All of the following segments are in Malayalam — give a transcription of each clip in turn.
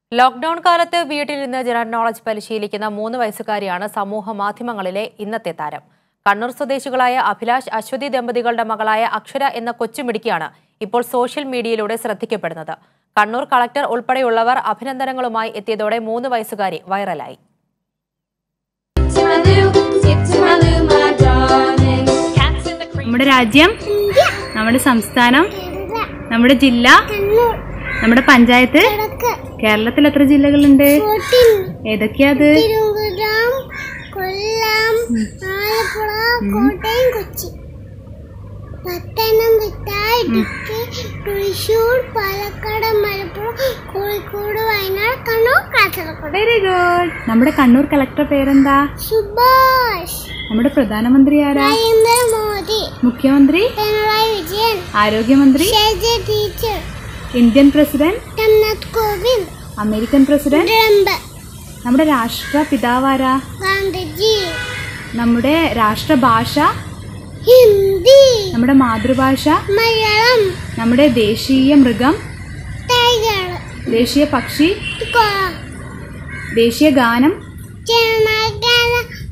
ലോക്ക്ഡൌൺ കാലത്ത് വീട്ടിലിരുന്ന് ജനറൽ നോളജ് പരിശീലിക്കുന്ന മൂന്ന് വയസ്സുകാരിയാണ് സമൂഹ മാധ്യമങ്ങളിലെ ഇന്നത്തെ താരം കണ്ണൂർ സ്വദേശികളായ അഭിലാഷ് അശ്വതി ദമ്പതികളുടെ മകളായ അക്ഷര എന്ന കൊച്ചുമിടുക്കിയാണ് ഇപ്പോൾ സോഷ്യൽ മീഡിയയിലൂടെ ശ്രദ്ധിക്കപ്പെടുന്നത് കണ്ണൂർ കളക്ടർ ഉൾപ്പെടെയുള്ളവർ അഭിനന്ദനങ്ങളുമായി എത്തിയതോടെ മൂന്ന് വയസ്സുകാരി വൈറലായി to my loo, skip to my loo, my darling. Cats in the creek. നമ്മുടെ രാജ്യം നമ്മുടെ സംസ്ഥാനം നമ്മുടെ ജില്ല നമ്മുടെ പഞ്ചായത്ത് കേരളത്തിൽ എത്ര ജില്ലകളുണ്ട് ഏതൊക്കെയാ അത് തിരുവനന്തപുരം കൊല്ലം ആലപ്പുഴ കോട്ടയം കൊച്ചി പത്തനംതിട്ട ഇടുക്കി തൃശൂർ പാലക്കാട് മലപ്പുറം കോഴിക്കോട് വയനാട് കണ്ണൂർ കാസർഗോഡ് വെരി ഗുഡ് നമ്മുടെ കണ്ണൂർ കളക്ടർ പേരെന്താ സുഭാഷ് നമ്മുടെ പ്രധാനമന്ത്രി ആരാ നരേന്ദ്രമോദി മുഖ്യമന്ത്രി പിണറായി വിജയൻ ആരോഗ്യമന്ത്രി Shailaja teacher Indian president Ram Nath Kovind American president Trump നമ്മുടെ രാഷ്ട്ര പിതാവാരാ ഗാന്ധിജി നമ്മുടെ രാഷ്ട്രഭാഷ ഹിന്ദി നമ്മുടെ മാതൃഭാഷ മലയാളം നമ്മുടെ ദേശീയ മൃഗം ടൈഗർ ദേശീയ പക്ഷി കോ ദേശീയ ഗാനം ജനഗണ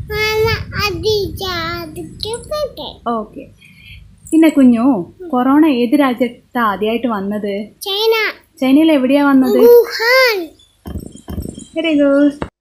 അതിജാതിക്കപ്പെട്ടെ ഓക്കെ പിന്നെ കുഞ്ഞു കൊറോണ ഏത് രാജ്യത്താ ആദ്യമായിട്ട് വന്നത് ചൈന ചൈനയിൽ എവിടെയാ വന്നത് വുഹാൻ വെരി ഗുഡ്